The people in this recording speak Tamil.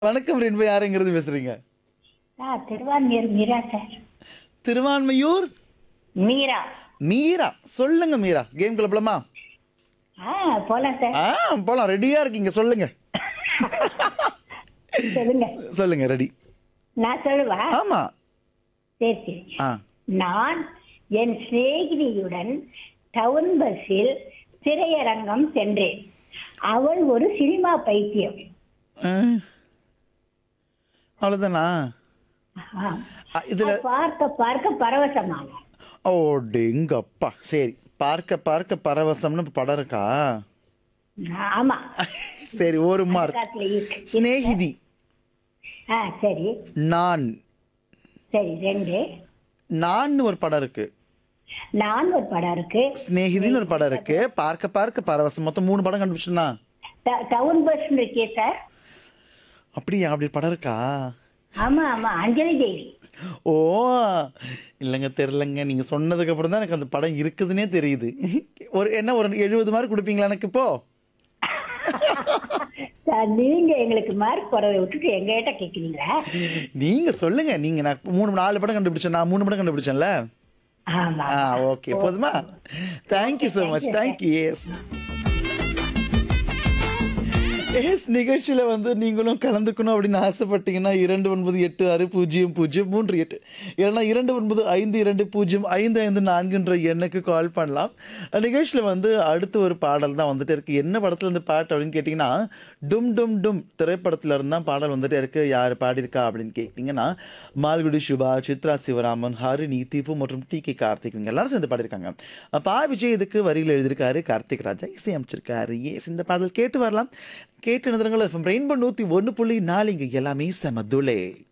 வணக்கம் ரென்பு யாருங்கிறது பேசுறீங்க ஆ திருவான்மியூர் மீரா சார் திருவான்மையூர் மீரா மீரா சொல்லுங்க மீரா கேம் கிளப்பலாமா ஆ போலாம் சார் ஆ போலாம் ரெடியா இருக்கீங்க சொல்லுங்க சொல்லுங்க சொல்லுங்க ரெடி நான் சொல்லுவா ஆமா சரி சரி ஆ நான் என் சிநேகிதியுடன் டவுன் பஸ்ஸில் திரையரங்கம் சென்றேன் அவள் ஒரு சினிமா பைத்தியம் ஆ. அவ்வளவுதானா ஆ. ஆ, இதுல பார்க்க பார்க்க பரவசமான ஓ டெங்கப்பா சரி பார்க்க பார்க்க பரவசம்னு இப்ப படம் இருக்கா ஆமா சரி ஒரு மார்க் காட்டுல இருக்கு சிநேகிதி ஆ சரி நான் சரி ரெண்டு நான் ஒரு படம் இருக்கு நான் ஒரு படம் இருக்கு சிநேகிதின்னு ஒரு படம் இருக்கு பார்க்க பார்க்க பரவசம் மொத்தம் மூணு படம் கண்டுபிடிச்சுனா ட- டவுன் பஸ் இருக்கே சார் அப்படியா அப்படி ஒரு படம் இருக்கா ஆமா ஆமா அஞ்சலி தேவி ஓ இல்லைங்க தெரிலங்க நீங்க சொன்னதுக்கு அப்புறம் தான் எனக்கு அந்த படம் இருக்குதுன்னே தெரியுது ஒரு என்ன ஒரு எழுபது மார்க் கொடுப்பீங்களா எனக்கு இப்போ சார், நீங்க எங்களுக்கு மார்க் போறதை விட்டுட்டு எங்ககிட்ட கேக்குறீங்களா நீங்க சொல்லுங்க நீங்க நான் மூணு நாலு படம் கண்டுபிடிச்சேன் நான் மூணு படம் கண்டுபிடிச்சேன்ல ஆமா ஆ ஓகே போதுமா thank you so much thank you yes yes நிகழ்ச்சியில் வந்து நீங்களும் கலந்துக்கணும் அப்படின்னு ஆசைப்பட்டீங்கன்னா இரண்டு ஒன்பது எட்டு ஆறு பூஜ்ஜியம் பூஜ்ஜியம் மூன்று எட்டு இல்லைன்னா இரண்டு ஒன்பது ஐந்து இரண்டு பூஜ்ஜியம் ஐந்து ஐந்து நான்குன்ற எண்ணுக்கு கால் பண்ணலாம் நிகழ்ச்சியில் வந்து அடுத்து ஒரு பாடல் தான் வந்துட்டு இருக்கு என்ன படத்தில் இருந்து பாட்டு அப்படின்னு கேட்டிங்கன்னா டும் டும் டும் திரைப்படத்துல இருந்து தான் பாடல் வந்துட்டு இருக்கு யார் பாடியிருக்கா அப்படின்னு கேட்டிங்கன்னா மால்குடி சுபா சித்ரா சிவராமன் ஹரிணி தீபு மற்றும் டி கே கார்த்திக் இவங்க எல்லாரும் சேர்ந்து பாடியிருக்காங்க பா விஜய் இதுக்கு வரியில் எழுதியிருக்காரு கார்த்திக் ராஜா இசையமைச்சிருக்காரு ஏஸ் இந்த பாடல் கேட்டு வரலாம் கேட்டு நிறுவனங்கள் ரெயின்போ நூற்றி ஒன்று புள்ளி நாலு இங்கே எல்லாமே செமதுலே